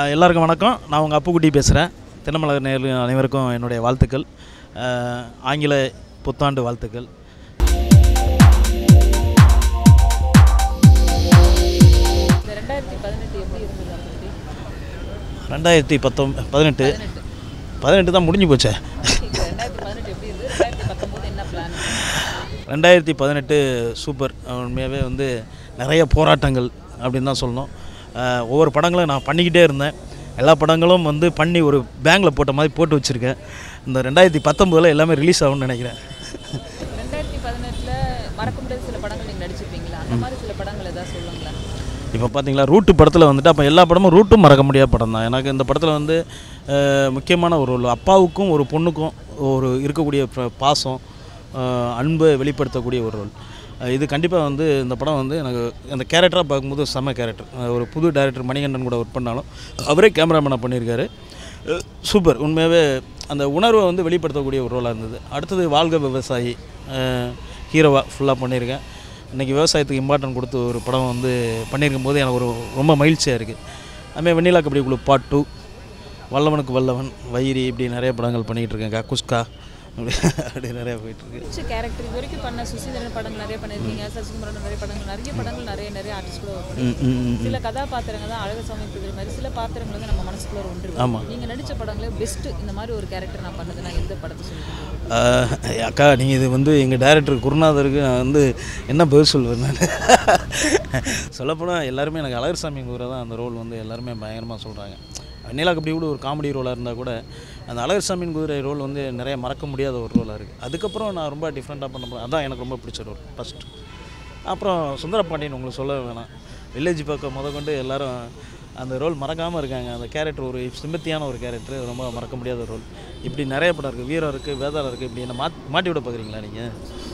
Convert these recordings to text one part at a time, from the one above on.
ஆஹ் எல்லாருக்கும் வணக்கம் நான் உங்கள் அப்புக்குட்டி பேசுகிறேன் தினமலர் நேரில் அனைவருக்கும் என்னுடைய வாழ்த்துக்கள் ஆஹ் ஆங்கில புத்தாண்டு வாழ்த்துக்கள் இந்த ரெண்டாயிரத்தி பதினெட்டு எப்படி இருந்தது அப்படி ரெண்டாயிரத்தி பத்தொம் பதினெட்டு பதினெட்டு பதினெட்டு தான் முடிஞ்சு போச்சே இப்போ ரெண்டாயிரத்தி பதினெட்டு எப்படி இருந்தது ரெண்டாயிரத்தி பத்தொம்போது என்ன பிளான் ரெண்டாயிரத்தி பதினெட்டு சூப்பர் உண்மையாகவே வந்து நிறைய போராட்டங்கள் அப்படின்னு தான் சொல்லணும் ஆஹ் ஒவ்வொரு படங்களும் நான் பண்ணிக்கிட்டே இருந்தேன் எல்லா படங்களும் வந்து பண்ணி ஒரு பேங்கில் போட்ட மாதிரி போட்டு வச்சுருக்கேன் இந்த ரெண்டாயிரத்தி பத்தொம்போதில் எல்லாமே ரிலீஸ் ஆகும்னு நினைக்கிறேன் ரெண்டாயிரத்தி பதினெட்டில் மறக்க முடியாத சில படங்கள் நீங்கள் நடிச்சிருப்பீங்களா அந்த மாதிரி சில படங்கள் ஏதாவது சொல்லுங்களேன் இப்போ பார்த்தீங்களா ரூட்டு படத்தில் வந்துட்டு அப்போ எல்லா படமும் ரூட்டும் மறக்க முடியாத படம் தான் எனக்கு இந்த படத்தில் வந்து அஹ், முக்கியமான ஒரு ரோல் அப்பாவுக்கும் ஒரு பொண்ணுக்கும் ஒரு இருக்கக்கூடிய ப- பாசம் அஹ், அன்பை வெளிப்படுத்தக்கூடிய ஒரு ரோல் அஹ், இது கண்டிப்பாக வந்து இந்த படம் வந்து எனக்கு அந்த கேரக்டராக பார்க்கும்போது செம்ம கேரக்டர் ஒரு புது டைரக்டர் மணிகண்டன் கூட ஒர்க் பண்ணாலும் அவரே கேமராமேனாக பண்ணியிருக்காரு அஹ், சூப்பர் உண்மையாகவே அந்த உணர்வை வந்து வெளிப்படுத்தக்கூடிய ஒரு ரோலாக இருந்தது அடுத்தது வாழ்க விவசாயி ஹீரோவாக ஃபுல்லாக பண்ணியிருக்கேன் இன்றைக்கி விவசாயத்துக்கு இம்பார்ட்டன்ட் கொடுத்து ஒரு படம் வந்து பண்ணியிருக்கும் போது எனக்கு ஒரு ரொம்ப மகிழ்ச்சியாக இருக்குது அதுமாதிரி வெண்ணிலா கபடி குழு பார்ட் டூ வல்லவனுக்கு வல்லவன் வைரி இப்படி நிறைய படங்கள் பண்ணிகிட்டு இருக்கேன் குஸ்கா அப்படி அப்படி நிறையா போயிட்டுருக்கு பிடிச்ச கேரக்டர் இது வரைக்கும் பண்ண சுசீந்திரன் படங்கள் நிறைய பண்ணியிருக்கீங்க சசிகுமாரன் நிறைய படங்கள் நிறைய படங்கள் நிறைய நிறைய ஆர்டிஸ்ட் கூட work ம், ம், ம். சில கதாபாத்திரங்கள் தான் அழகசாமி குதிரை மாதிரி சில பாத்திரங்கள் வந்து நம்ம மனசுக்குள்ள ஒன்று ஆமா. நீங்கள் நடித்த படங்களே பெஸ்ட் இந்த மாதிரி ஒரு கேரக்டர் நான் பண்ணதுன்னா எந்த படத்தை சொல்லுவீங்க ஆஹ், அக்கா நீங்கள் இது வந்து எங்கள் டைரக்டர் குருநாதருக்கு நான் வந்து என்ன பதில் சொல்வேன் நான் சொல்லப்போனால் எல்லாருமே எனக்கு அழகர்சாமி குதிரை தான் அந்த ரோல் வந்து எல்லாருமே பயங்கரமாக சொல்கிறாங்க வெண்ணிலா கபடி கூட ஒரு காமெடி ரோலாக இருந்தால் கூட அந்த அழகர்சாமியின் குதிரை ரோல் வந்து நிறைய மறக்க முடியாத ஒரு ரோலாக இருக்குது அதுக்கப்புறம் நான் ரொம்ப டிஃப்ரெண்ட்டாக பண்ண போகிறேன் அதான் எனக்கு ரொம்ப பிடிச்ச ரோல் ஃபஸ்ட்டு அப்புறம் சுந்தரபாண்டியன் உங்களுக்கு சொல்ல வேணாம் வில்லேஜ் பக்கம் முத கொண்டு எல்லாரும் அந்த ரோல் மறக்காமல் இருக்காங்க அந்த கேரக்டர் ஒரு சிம்பத்தியான ஒரு கேரக்டர் ரொம்ப மறக்க முடியாத ரோல் இப்படி நிறைய படம் இருக்குது வீரம் இருக்குது வேதாளம் இருக்குது இப்படி என்ன மாட் மாட்டி விட பார்க்குறீங்களா நீங்கள்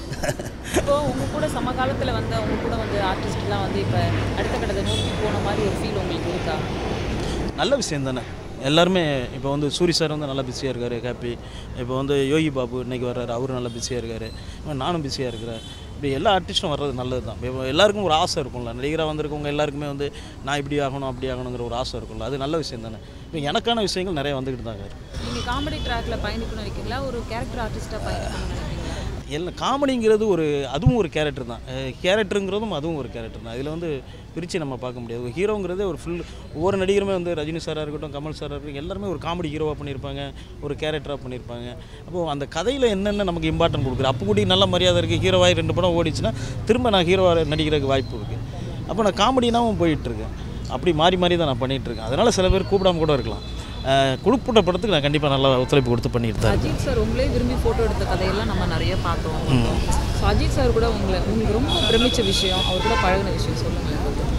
இப்போ உங்க கூட சமகாலத்தில் வந்த உங்க கூட வந்து ஆர்டிஸ்ட்லாம் வந்து இப்போ அடுத்த கட்டத்தை நோக்கி போன மாதிரி ஒரு ஃபீல் உங்களுக்கு இருக்கா நல்ல விஷயம் தானே எல்லாருமே இப்போ வந்து சூரி சார் வந்து நல்லா பிஸியாக இருக்கார் ஹாப்பி இப்போ வந்து யோகி பாபு இன்னைக்கு வர்றாரு அவரும் நல்லா பிஸியாக இருக்கார் நானும் பிஸியாக இருக்கிறேன் இப்படி எல்லா ஆர்டிஸ்ட்டும் வர்றது நல்லது தான் இப்போ எல்லாருக்கும் ஒரு ஆசை இருக்கும்ல நடிகராக வந்திருக்கவங்க எல்லாருக்குமே வந்து நான் இப்படி ஆகணும் அப்படி ஆகணுங்கிற ஒரு ஆசை இருக்கும்ல அது நல்ல விஷயம் தானே இப்போ எனக்கான விஷயங்கள் நிறைய வந்துக்கிட்டு தாங்க இருக்கு நீங்கள் காமெடி ட்ராக்ல பயணிக்கணும்னு நினைக்கிறீங்களா ஒரு கேரக்டர் ஆர்டிஸ்ட்டாக பயணிக்கணும்னு நினைக்கிறீங்களா எல்லாம் காமெடிங்கிறது ஒரு அதுவும் ஒரு கேரக்டர் தான் கேரக்டருங்கிறதும் அதுவும் ஒரு கேரக்டர் தான் இதில் வந்து பிரித்து நம்ம பார்க்க முடியாது ஒரு ஹீரோங்கிறதே ஒரு ஃபுல் ஒவ்வொரு நடிகருமே வந்து ரஜினி சாராக இருக்கட்டும் கமல் சாராக இருக்கட்டும் எல்லாருமே ஒரு காமெடி ஹீரோவாக பண்ணியிருப்பாங்க ஒரு கேரக்டராக பண்ணியிருப்பாங்க அப்போது அந்த கதையில் என்னென்ன நமக்கு இம்பார்ட்டன்ட் கொடுக்குற அப்போ கூடி நல்ல மரியாதை இருக்குது ஹீரோவாகி ரெண்டு படம் ஓடிச்சுன்னா திரும்ப நான் ஹீரோவாக நடிக்கிறதுக்கு வாய்ப்பு இருக்குது அப்போ நான் காமெடினாவும் போயிட்டுருக்கேன் அப்படி மாறி மாறி தான் நான் பண்ணிகிட்ருக்கேன் அதனால் சில பேர் கூப்பிடாம கூட இருக்கலாம் குழுப்புட்ட படத்துக்கு நான் கண்டிப்பாக நல்லா ஒத்துழைப்பு கொடுத்து பண்ணிட்டு தான் இருக்கேன். அஜித் சார் உங்களே விரும்பி ஃபோட்டோ எடுத்த கதையெல்லாம் நம்ம நிறைய பார்த்தோம் ஸோ அஜித் சார் கூட உங்களை உங்களுக்கு ரொம்ப பிரமிச்ச விஷயம் அவர் கூட பழகின விஷயம் சொல்லுங்கள்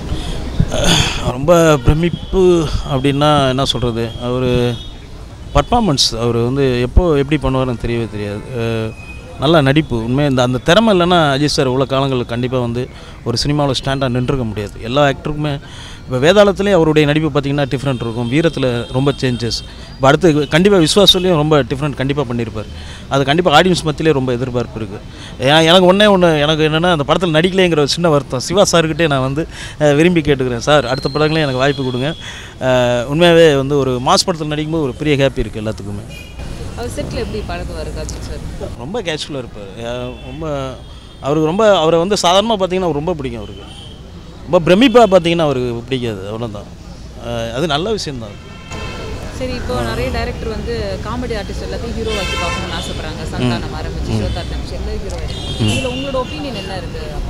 ரொம்ப பிரமிப்பு அப்படின்னா என்ன சொல்கிறது அவர் பர்ஃபார்மன்ஸ் அவர் வந்து எப்போ எப்படி பண்ணுவாருன்னு தெரியவே தெரியாது அஹ், நல்ல நடிப்பு உண்மையாக இந்த அந்த திறமை இல்லைன்னா அஜித் சார் இவ்வளோ காலங்கள் கண்டிப்பாக வந்து ஒரு சினிமாவில் ஸ்டாண்டாக நின்றுக்க முடியாது எல்லா ஆக்டருக்குமே இப்போ வேதாளத்துலேயும் அவருடைய நடிப்பு பார்த்திங்கன்னா டிஃப்ரெண்ட் இருக்கும் வீரத்தில் ரொம்ப சேஞ்சஸ் இப்போ அடுத்து கண்டிப்பாக விஸ்வாசத்துலேயும் ரொம்ப டிஃப்ரெண்ட் கண்டிப்பாக பண்ணியிருப்பார் அது கண்டிப்பாக ஆடியன்ஸ் மத்தியிலே ரொம்ப எதிர்பார்ப்பு இருக்குது ஏன் எனக்கு ஒன்றே ஒன்று எனக்கு என்னென்னா அந்த படத்தில் நடிக்கலைங்கிற ஒரு சின்ன வருத்தம் சிவா சார்கிட்டே நான் வந்து அஹ், விரும்பி கேட்டுக்கிறேன் சார் அடுத்த படங்களே எனக்கு வாய்ப்பு கொடுங்க அஹ், உண்மையாகவே வந்து ஒரு மாஸ் படத்தில் நடிக்கும்போது ஒரு பெரிய ஹாப்பி இருக்குது எல்லாத்துக்குமே அவர் செட்டில் எப்படி பழகுவார் அஜித் சார் ரொம்ப கேஷுவலாக இருப்பார் அஹ், ரொம்ப அவருக்கு ரொம்ப அவரை வந்து சாதாரணமாக பார்த்தீங்கன்னா ரொம்ப பிடிக்கும் அவருக்கு ரொம்ப பிரமிப்பாக பார்த்தீங்கன்னா அவருக்கு பிடிக்காது அவ்வளோதான் அஹ், அது நல்ல விஷயந்தான் சரி இப்போ நிறைய டைரக்டர் வந்து காமெடி ஆர்டிஸ்ட் எல்லாத்தையும் ஹீரோ ஆக்கி பார்க்கணும்னு ஆசைப்படுறாங்க சந்தானம் ஆரம்பிச்சு சிவதார்த் ஆரம்பிச்சு எல்லா ஹீரோ இதில் உங்களோட ஒப்பீனியன் என்ன இருக்குது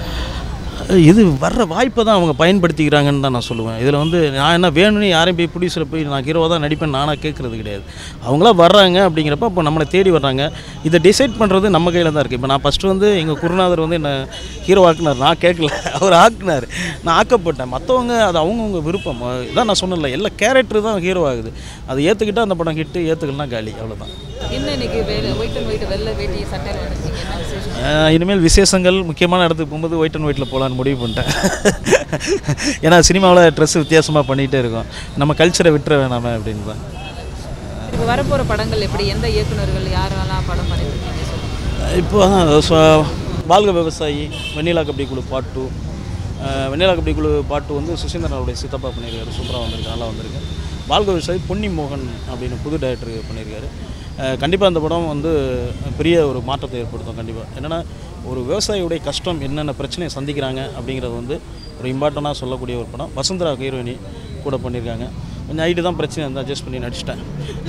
இது வர்ற வாய்ப்பை தான் அவங்க பயன்படுத்திக்கிறாங்கன்னு தான் நான் சொல்லுவேன் இதில் வந்து நான் என்ன வேணும்னு யாரையும் போய் ப்ரொடியூசரை போய் நான் ஹீரோவாக தான் நடிப்பேன் நானாக கேட்குறது கிடையாது அவங்களா வர்றாங்க அப்படிங்கிறப்ப அப்போ நம்மளை தேடி வர்றாங்க இதை டிசைட் பண்ணுறது நம்ம கையில் தான் இருக்குது இப்போ நான் ஃபஸ்ட்டு வந்து எங்கள் குருநாதர் வந்து என்ன ஹீரோ ஆக்குனார் நான் கேட்கல அவர் ஆக்குனார் நான் ஆக்கப்பட்டேன் மற்றவங்க அது அவங்கவுங்க விருப்பம் இதான் நான் சொன்னல எல்லா கேரக்டர் தான் ஹீரோ ஆகுது அதை ஏற்றுக்கிட்டால் அந்த படம் ஹிட்டு ஏற்றுக்கலனா காலி அவ்வளோதான் என்ன இன்னைக்கு வேலை ஒயிட் அண்ட் ஒயிட் வெள்ளை வேட்டி சட்டையில் வந்துருக்கீங்க என்ன விசேஷம் அஹ் இனிமேல் விசேஷங்கள் முக்கியமான இடத்துக்கு போகும்போது ஒயிட் அண்ட் ஒயிட்டில் போகலான்னு முடிவு பண்ணிட்டேன் ஏன்னா சினிமாவில் ட்ரெஸ் வித்தியாசமாக பண்ணிகிட்டே இருக்கோம் நம்ம கல்ச்சரை விட்டுற வேணாமே அப்படின்னு தான் இப்போ வரப்போகிற படங்கள் எப்படி எந்த இயக்குனர்கள் யாரெல்லாம் படம் பண்ணிட்டு இருக்கீங்க சொல்லுங்கள் இப்போ அதான் சொ- வாழ்க விவசாயி வெண்ணிலா கபடி குழு பார்ட் டூ வெண்ணிலா கபடி குழு பார்ட் டூ வந்து சுசீந்திரனுடைய சித்தப்பா பண்ணியிருக்காரு சூப்பராக வந்திருக்கு நல்லா வந்திருக்கு வாழ்க விவசாயி பொன்னி மோகன் அப்படின்னு புது டைரக்டர் பண்ணியிருக்காரு கண்டிப்பாக அந்த படம் வந்து பெரிய ஒரு மாற்றத்தை ஏற்படுத்தும் கண்டிப்பாக என்னென்னா ஒரு விவசாயியுடைய கஷ்டம் என்னென்ன பிரச்சனையை சந்திக்கிறாங்க அப்படிங்கிறது வந்து ஒரு இம்பார்ட்டண்ட்டாக சொல்லக்கூடிய ஒரு படம் வசுந்தரா ஹீரோயினி கூட பண்ணியிருக்காங்க கொஞ்சம் ஹைட்டு தான் பிரச்சனை வந்து அட்ஜஸ்ட் பண்ணி நடிச்சிட்டேன்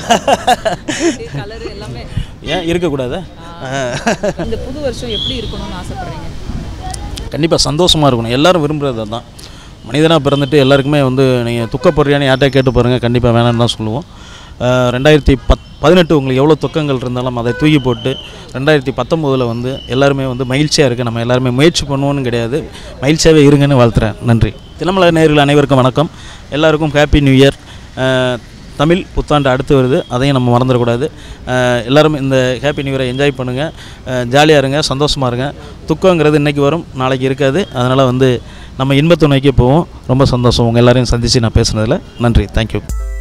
கலர் எல்லாமே ஏன் இருக்கக்கூடாது இந்த புது வருஷம் எப்படி இருக்கணும்னு ஆசைப்படுறீங்க கண்டிப்பாக சந்தோஷமாக இருக்கணும் எல்லாரும் விரும்புகிறது தான் மனிதனாக பிறந்துட்டு எல்லாருக்குமே வந்து நீங்கள் துக்கப்படுறியான்னு யார்கிட்ட கேட்டு பாருங்கள் கண்டிப்பாக வேணாம்னு தான் சொல்லுவோம் அஹ் ரெண்டாயிரத்தி பத் பதினெட்டு உங்களுக்கு எவ்வளோ துக்கங்கள் இருந்தாலும் அதை தூக்கி போட்டு ரெண்டாயிரத்தி பத்தொம்போதில் வந்து எல்லாருமே வந்து மகிழ்ச்சியாக இருக்குது நம்ம எல்லாருமே முயற்சி பண்ணுவோன்னு கிடையாது மகிழ்ச்சியாகவே இருங்கன்னு வாழ்த்துறேன் நன்றி தினமலை நேயர்கள் அனைவருக்கும் வணக்கம் எல்லாருக்கும் ஹாப்பி நியூ இயர் தமிழ் புத்தாண்டு அடுத்து வருது அதையும் நம்ம மறந்துடக்கூடாது அஹ் எல்லாரும் இந்த ஹாப்பி நியூ இயரை என்ஜாய் பண்ணுங்கள் ஜாலியாக இருங்க சந்தோஷமாக இருங்க துக்கங்கிறது இன்றைக்கி வரும் நாளைக்கு இருக்காது அதனால் வந்து நம்ம இன்பத்தை நோக்கி போவோம் ரொம்ப சந்தோஷம் உங்கள் எல்லாரையும் சந்தித்து நான் பேசுனதில் நன்றி தேங்க்யூ